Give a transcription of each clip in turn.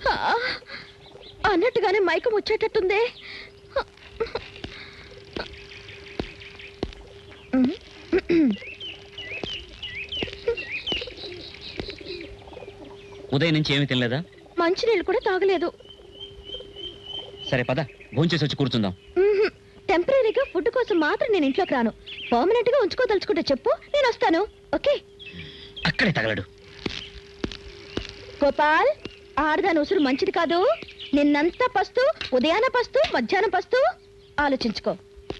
ఆ, అన్నట్టుగానే మైకం వచ్చేటట్టుందే ఉదయం నుంచి ఏమీ తినలేదా మంచినీళ్ళు కూడా తాగలేదు సరే పద భోంచేసి వచ్చి కూర్చుందాం టెంపరీగా ఫుడ్ కోసం మాత్రం నేను ఇంట్లోకి రాను పర్మనెంట్ గా ఉంచుకోదలుచుకుంటే చెప్పు నేను వస్తాను ఓకే అక్కడే తగలడు గోపాల్ ఆడదాని ఉసురు మంచిది కాదు నిన్నంతా పస్తు ఉదయాన పస్తు మధ్యాహ్నం పస్తు ఆలోచించుకో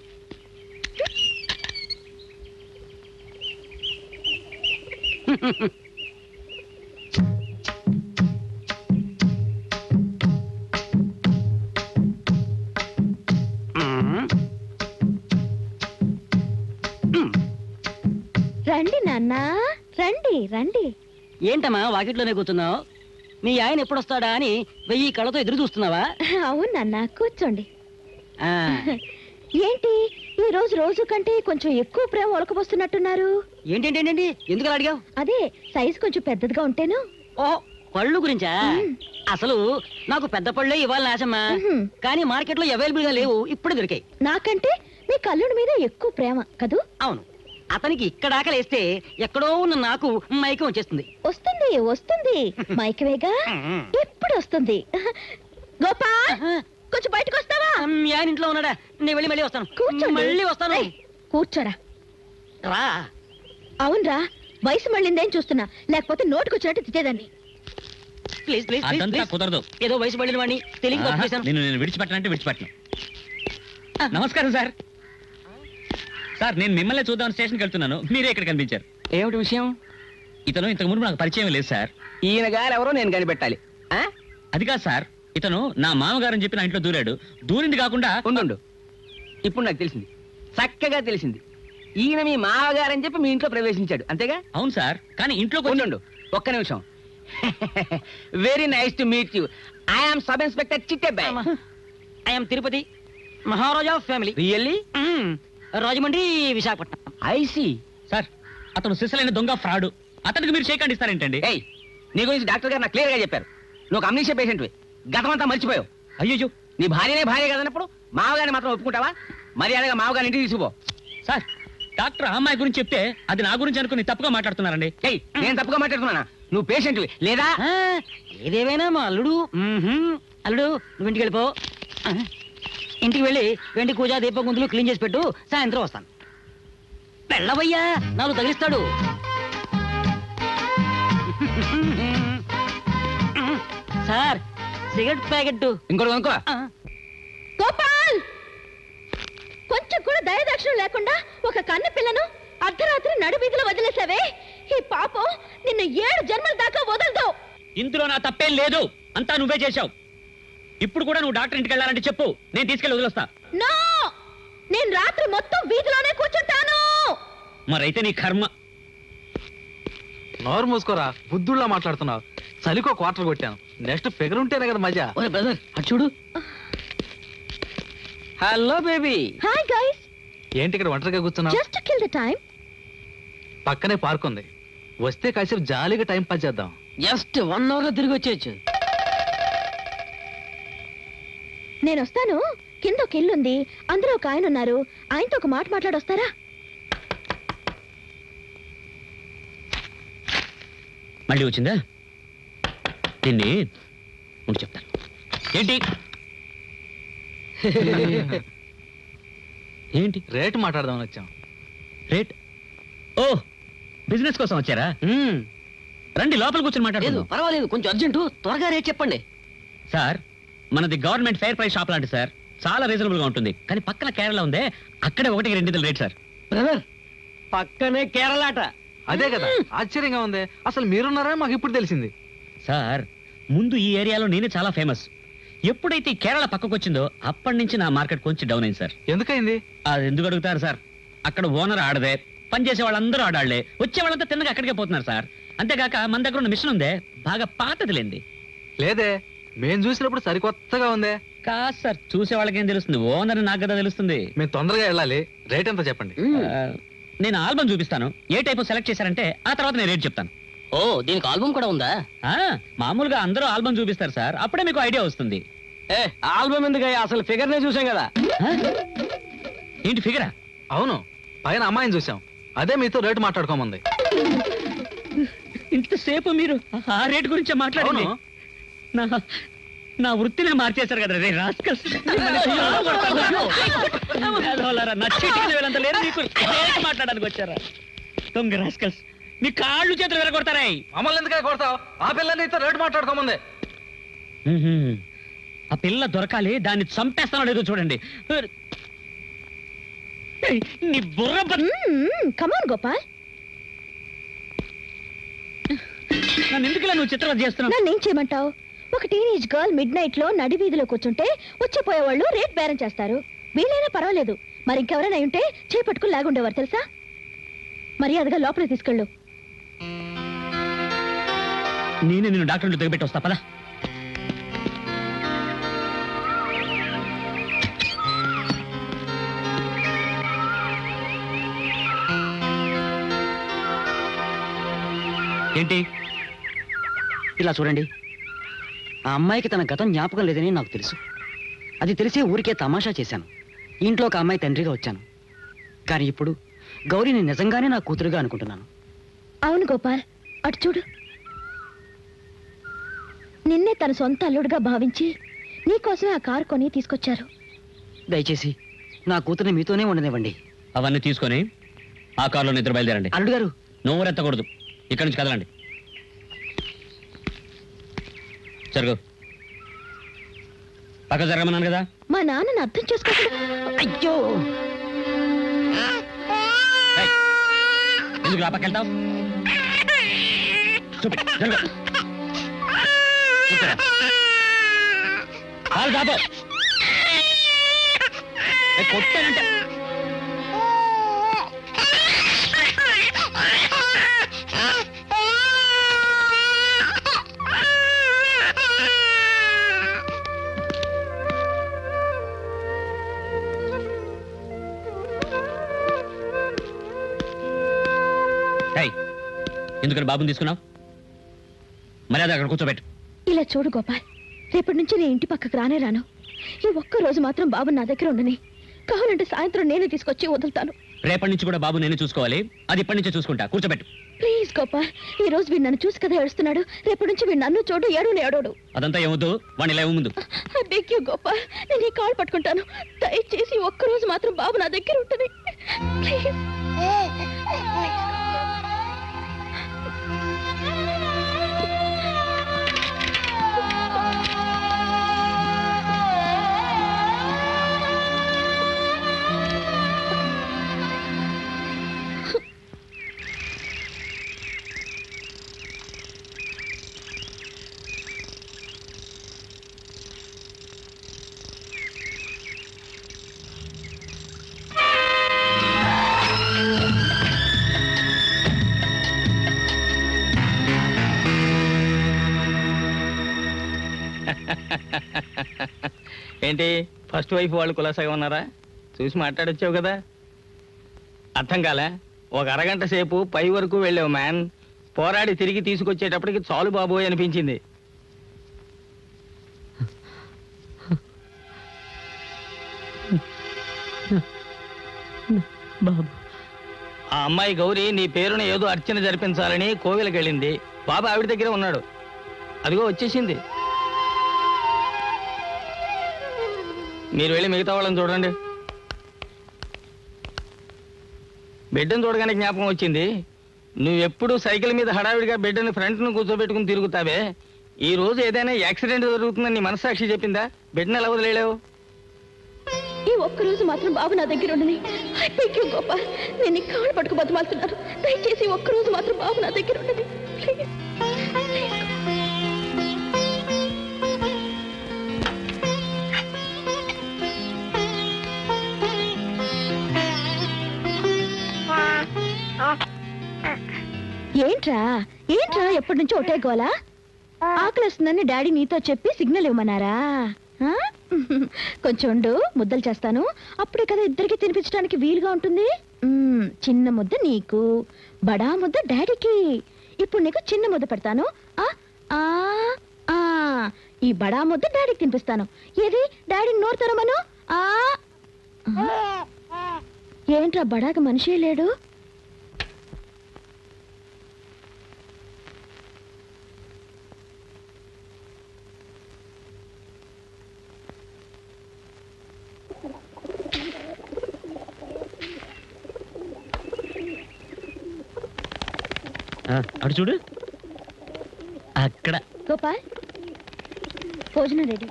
రండి నాన్న రండి రండి ఏంటమ్మా వాకిట్లోనే కూర్చున్నావు మీ ఆయన ఎప్పుడు వస్తాడా అని వెయ్యి కళ్ళతో ఎదురు చూస్తున్నావా అవును నాన్న కూర్చోండి ఆ, ఏంటి ఈ రోజు రోజు కంటే కొంచెం ఎక్కువ ప్రేమ ఒలకబోస్తున్నట్టున్నారు ఏంటేంటేంటి ఎందుకు అలా అడిగావు అదే సైజ్ కొంచెం పెద్దదిగా ఉంటేను ఓ పళ్ళు గురించా అసలు నాకు పెద్ద పళ్ళే ఇవ్వాలి ఆశమ్మా మ్మ్. కానీ మార్కెట్లో అవైలబుల్ గా లేవు ఇప్పుడు దొరికాయి నాకంటే మీ కల్లుడి మీద ఎక్కువ ప్రేమ కదూ అవును అతనికి ఇక్కడ ఆకలేస్తే ఎక్కడో ఉన్న నాకు మైకం వచ్చేస్తుంది వస్తుంది వస్తుంది మైకవేగా ఎప్పుడు వస్తుంది గోపాల్ కొంచెం బయటకు వస్తావా మీ ఆయన ఇంట్లో ఉన్నాడా నేను వెళ్ళి మళ్ళీ వస్తాను కూర్చోండి మళ్ళీ వస్తాను ఏయ్, కూర్చోరా రా అవునరా వయసు మళ్ళిందేం చూస్తున్నా లేకపోతే నోటుకొచ్చినట్టు తిట్టేదాన్ని ప్లీజ్ ప్లీజ్ ప్లీజ్ అదంతా ప్లీజ్. కుదరదు ఏదో వయసు పడిన వాడిని తెలియక ఆహా, పంపేశాను నిన్ను నేను విడిచిపెట్టనంటే విడిచిపెట్టను నమస్కారం సార్ సార్ నేను మిమ్మల్ని చూద్దాం స్టేషన్కి వెళ్తున్నాను మీరే ఇక్కడ కనిపించారు ఏమిటి విషయం ఇతను ఇంతకు ముందు నాకు పరిచయం లేదు సార్ ఈయన గారు ఎవరో నేను కనిపెట్టాలి ఆ? అది కాదు సార్ ఇతను నా మామగారని చెప్పి నా ఇంట్లో దూరాడు దూరింది కాకుండా ఉండు ఇప్పుడు నాకు తెలిసింది చక్కగా తెలిసింది ఈయన మీ మావగారని చెప్పి మీ ఇంట్లో ప్రవేశించాడు అంతేగా అవును సార్ కానీ ఇంట్లోకి వచ్చి- ఉండు ఒక్క నిమిషం very nice to meet you I'm sub inspector Chittebbai I'm Tirupati Maharaja family really hmm. Rajahmundry Visakhapatnam I see sir అతను సిసలైన దొంగ ఫ్రాడు అతనికి మీరు షేక్ హ్యాండ్ ఇస్తారేంటండి ఏయ్ నీ గురించి డాక్టర్ గారు నాకు క్లియర్ గా చెప్పారు నువ్వు అమ్నీషియా పేషెంట్ గతమంతా మర్చిపోయావు అయ్యో నీ భార్యనే భార్య కదన్నప్పుడు మావగారిని మాత్రం ఒప్పుకుంటావా మర్యాదగా మావగారిని ఇంటికి తీసుకుపో సార్ డాక్టర్ ఆ అమ్మాయి గురించి చెప్తే అది నా గురించి అనుకుని తప్పుగా మాట్లాడుతున్నారండి ఏయ్ నేను తప్పుగా మాట్లాడుతున్నానా నువ్వు పేషెంట్ లేదా ఆ, ఏదేమైనా మా అల్లుడు మ్మ్హ్మ్. అల్లుడు నువ్వు ఇంటికి వెళ్ళిపో ఆ, ఇంటికి వెళ్ళి వెండి కూజ దీప గుంతులు క్లీన్ చేసి పెట్టు సాయంత్రం వస్తాను వెళ్ళవయ్యా నాలుగు తగిలిస్తాడు సార్ సిగరెట్ ప్యాకెట్ ఇంకోటి అనుకో గోపాల్ కొంచెం కూడా దయదక్షిణ లేకుండా ఒక కన్నె పిల్లను అర్ధరాత్రి నడువీధిలో వదిలేసావే ఈ పాపం నిన్ను ఏడు జన్మల దాకా వదలదు ఇందులో నా తప్పేం లేదు అంతా నువ్వే చేశావు ఇప్పుడు కూడా నువ్వు డాక్టర్ ఇంటికి వెళ్ళాలంటే చెప్పు నేను తీసుకెళ్ళి వదిలేస్తా నో నేను రాత్రి మొత్తం వీధిలోనే కూర్చుంటాను మరైతే నీ కర్మ నోరు మూసుకోరా బుద్ధుళ్ళ మాట్లాడుతున్నావు చలికో క్వార్టర్ కొట్టాను నెక్స్ట్ ఫిగర్ ఉంటేనే కదా మజా ఓరే బ్రదర్ అటు చూడు హలో బేబీ హాయ్ గైస్ ఏంటి ఇక్కడ ఒంటరిగా కూర్చున్నావు జస్ట్ కిల్ ద టైం పక్కనే పార్క్ ఉంది వస్తే కాసేపు జాలీగా టైం పాస్ చేద్దాం జస్ట్ వన్ అవర్ లో తిరిగి వచ్చేయచ్చు నేను వస్తాను కింద ఒక ఇల్లు ఉంది అందులో ఒక ఆయన ఉన్నారు ఆయనతో ఒక మాట మాట్లాడొస్తారా మళ్ళీ వచ్చిందా దీన్ని ఉండి చెప్తాను ఏంటి ఏంటి రేటు మాట్లాడదామని వచ్చాం రేట్ ఓ బిజినెస్ కోసం వచ్చారా రండి లోపల కూర్చొని లేదు మాట్లాడుకుందాం పర్వాలేదు కొంచెం అర్జెంటు త్వరగా రేట్ చెప్పండి సార్ మనది గవర్నమెంట్ ఫెయిర్ ప్రైస్ షాప్ లాంటి సార్ చాలా రీజనబుల్ గా ఉంటుంది కానీ పక్కన కేరళ ఉందే అక్కడే ఒకటికి రెండింతలు రేట్ సార్ బ్రదర్ పక్కనే కేరళాట అదే కదా ఆశ్చర్యంగా ఉంది అసలు మీరున్నారని మాకు ఇప్పుడు తెలిసింది సార్ ముందు ఈ ఏరియాలో నేనే చాలా ఫేమస్ ఎప్పుడైతే ఈ కేరళ పక్కకు వచ్చిందో అప్పటి నుంచి నా మార్కెట్ కొంచెం డౌన్ అయింది సార్ ఎందుకైంది అది ఎందుకు అడుగుతారు సార్ అక్కడ ఓనర్ ఆడదే పనిచేసే వాళ్ళందరూ ఆడాళ్లే వచ్చే వాళ్ళంతా తిన్నగా అక్కడికే పోతున్నారు సార్ అంతేగాక మన దగ్గర ఉన్న మిషన్ ఉందే బాగా పాతదిలేండి లేదే మేం చూసినప్పుడు సరికొత్తగా ఉందే కాదు సార్ చూసే వాళ్ళకేం తెలుస్తుంది ఓనర్ నాకు కదా తెలుస్తుంది మేము తొందరగా వెళ్ళాలి రేట్ ఎంత చెప్పండి ఆ, నేను ఆల్బమ్ చూపిస్తాను ఏ టైప్ సెలెక్ట్ చేశారంటే ఆ తర్వాత నేను రేట్ చెప్తాను ఓ దీనికి ఆల్బమ్ కూడా ఉందా ఆ, మామూలుగా అందరూ ఆల్బమ్ చూపిస్తారు సార్ అప్పుడే మీకు ఐడియా వస్తుంది ఏ ఆల్బమ్ ఎందుకయ్యా అసలు ఫిగర్ నే చూసాం కదా ఆ? ఏంటి ఫిగరా అవును పైన అమ్మాయిని చూసాం అదే మీతో రేటు మాట్లాడుకోమంది ఇంతసేపు మీరు ఆ రేట్ గురించే మాట్లాడండి అవును నా నా వృత్తినే మార్చేశారు కదా రే రాస్కల్స్ మిమ్మల్ని చాలా కొడతాను. ఏదోలారా, నా చిటికిన వేలంత లేరు మీకు రేట్ మాట్లాడడానికి వచ్చారా దొంగ రాస్కల్స్ మీ కాళ్ళు చేతులు విరగొడతారా మమ్మల్ని ఎందుకే కొడతావు ఆ పిల్ల నీతో రేటు మాట్లాడుకోమంది ఆ పిల్ల దొరకాలి దాన్ని చంపేస్తానో లేదో చూడండి ఏయ్, నీ బుర్ర బ- కమాన్ గోపాల్ నన్ను ఎందుకు ఇలా నువ్వు చిత్రం చేస్తున్నావు నన్ను ఏం చేయమంటావు ఒక టీనేజ్ గర్ల్ మిడ్ నైట్ లో నడి వీధిలో కూర్చుంటే వచ్చిపోయే వాళ్ళు రేట్ బేరం చేస్తారు వీలైనా పర్వాలేదు మరి ఇంకెవరైనా ఉంటే చేపట్టుకుని లాగుండేవారు తెలుసా మర్యాదగా లోపలికి తీసుకెళ్ళు నేనే నిన్ను డాక్టర్లు దిగబెట్టి వస్తా పదా ఏంటి ఇలా చూడండి ఆ అమ్మాయికి తన గతం జ్ఞాపకం లేదని నాకు తెలుసు అది తెలిసే ఊరికే తమాషా చేశాను ఇంట్లో ఒక అమ్మాయి తండ్రిగా వచ్చాను కానీ ఇప్పుడు గౌరీని నిజంగానే నా కూతురుగా అనుకుంటున్నాను అవును గోపాల్ అటు చూడు నిన్నే తన సొంత అల్లుడుగా భావించి నీకోసమే ఆ కారు కొని తీసుకొచ్చారు దయచేసి నా కూతురిని మీతోనే ఉండనివ్వండి అవన్నీ తీసుకొని ఆ కారులో నిద్ర బయలుదేరండి అల్లుడు గారు నువ్వు ఎత్తకూడదు ఇక్కడి నుంచి కదలండి జరుగు పక్క జరగమన్నాను కదా మా నాన్నని అర్థం చేసుకోకుండా అయ్యో ఏయ్, ఎందుకు ఆ పక్క వెళ్తావు చూపి, జరుగు. కూర్చోరా. కాలు దాపు. ఏయ్, కొట్టానంటే ఏయ్, ఎందుకని బాబుని తీసుకున్నావు మర్యాద అక్కడ కూర్చోబెట్టు ఇలా చూడు గోపాల్ రేపటి నుంచి నేను ఇంటి పక్కకు రానే రాను ఈ ఒక్క రోజు మాత్రం బాబు నా దగ్గర ఉండని కావాలంటే సాయంత్రం నేనే తీసుకొచ్చి వదులుతాను రేపటి నుంచి కూడా బాబు నేనే చూసుకోవాలి అది ఇప్పటి నుంచే చూసుకుంటా కూర్చోబెట్టు ప్లీజ్ గోపాల్ ఈ రోజు వీడు నన్ను చూసి కదా ఏడుస్తున్నాడు రేపటి నుంచి వీడు నన్ను చూడు ఏడు ఏడోడు అదంతా ఏమొద్దు వాడిని ఇలా ముందు బెగ్ యూ గోపాల్ నేను ఈ కాల్ పట్టుకుంటాను దయచేసి ఒక్క రోజు మాత్రం బాబు నా దగ్గర ఉంటుంది ప్లీజ్ ఏంటి ఫస్ట్ వైఫ్ వాళ్ళు కులాసాగా ఉన్నారా చూసి మాట్లాడొచ్చావు కదా అర్థం కాలే ఒక అరగంట సేపు పై వరకు వెళ్ళావు మ్యాన్ పోరాడి తిరిగి తీసుకొచ్చేటప్పటికి చాలు బాబోయ్ అనిపించింది బాబు ఆ అమ్మాయి గౌరి నీ పేరున ఏదో అర్చన జరిపించాలని కోవిలకి వెళ్ళింది బాబు ఆవిడ దగ్గరే ఉన్నాడు అదిగో వచ్చేసింది మీరు వెళ్ళి మిగతా వాళ్ళని చూడండి బిడ్డను చూడగానే జ్ఞాపకం వచ్చింది నువ్వెప్పుడు సైకిల్ మీద హడావిడిగా బిడ్డని ఫ్రంట్ను కూర్చోబెట్టుకుని తిరుగుతావే ఈ రోజు ఏదైనా యాక్సిడెంట్ జరుగుతుందని నీ మనసాక్షి చెప్పిందా బిడ్డను ఎలా వదిలేలేవు ఈ ఒక్క రోజు మాత్రం బాబు నా దగ్గర ఉండని ఐ బెగ్ యూ గోపాల్ నేను నీ కాళ్ళు పట్టుకు బతమాలుతున్నాను దయచేసి ఈ ఒక్క రోజు మాత్రం బాబు నా దగ్గర ఉండని ప్లీజ్ ఏంట్రా ఏంట్రా ఎప్పటి నుంచో ఒకటే గోలా ఆకలిస్తుందని డాడీ నీతో చెప్పి సిగ్నల్ ఇవ్వమన్నారా ఆ? కొంచెం ఉండు ముద్దలు చేస్తాను అప్పుడే కదా ఇద్దరికి తినిపించడానికి వీలుగా ఉంటుంది మ్మ్, చిన్న ముద్ద నీకు బడా ముద్ద డాడీకి ఇప్పుడు నీకు చిన్న ముద్ద పెడతాను ఆ ఆ ఆ ఈ బడా ముద్ద డాడీకి తినిపిస్తాను ఏది డాడీ నోరు తెరమను ఆ ఆ. ఏంట్రా బడాకి మనిషే లేడు ఆ, అటు చూడు అక్కడ గోపాల్ భోజనం రెడీ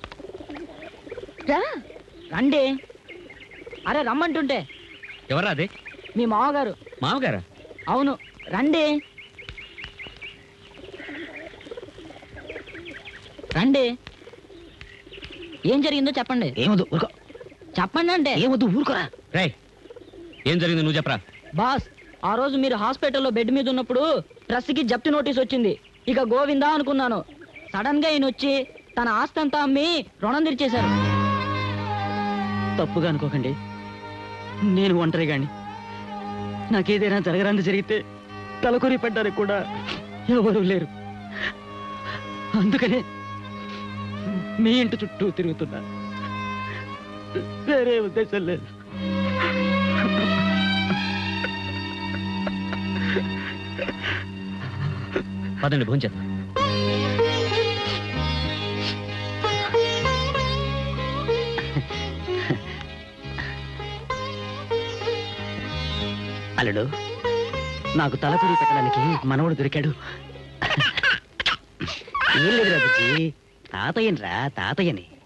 రా రండి అరే రమ్మంటుంటే ఎవరా అదే మీ మామగారు మామగారా అవును రండి రండి ఏం జరిగిందో చెప్పండి ఏమొద్దు ఊరుకో చెప్పండి అంటే ఏమొద్దు ఊరుకోరా రే ఏం జరిగింది నువ్వు చెప్పరా బాస్ ఆ రోజు మీరు హాస్పిటల్లో బెడ్ మీద ఉన్నప్పుడు ప్రెస్కి జప్తి నోటీస్ వచ్చింది ఇక గోవిందా అనుకున్నాను సడన్ గా ఈయన వచ్చి తన ఆస్తి అంతా అమ్మి రుణం తీర్చేశారు తప్పుగా అనుకోకండి నేను ఒంటరిగాని నాకేదైనా జరగరాంది జరిగితే తలకొరి పడ్డానికి కూడా ఎవరూ లేరు అందుకనే మీ ఇంటి చుట్టూ తిరుగుతున్నా వేరే ఉద్దేశం లేదు పదండి భోంచేద్దాం అల్లుడు నాకు తలకొరి పెట్టడానికి మనవడు దొరికాడు ఏం లేదు బుజ్జి తాతయ్యని రా తాతయ్యని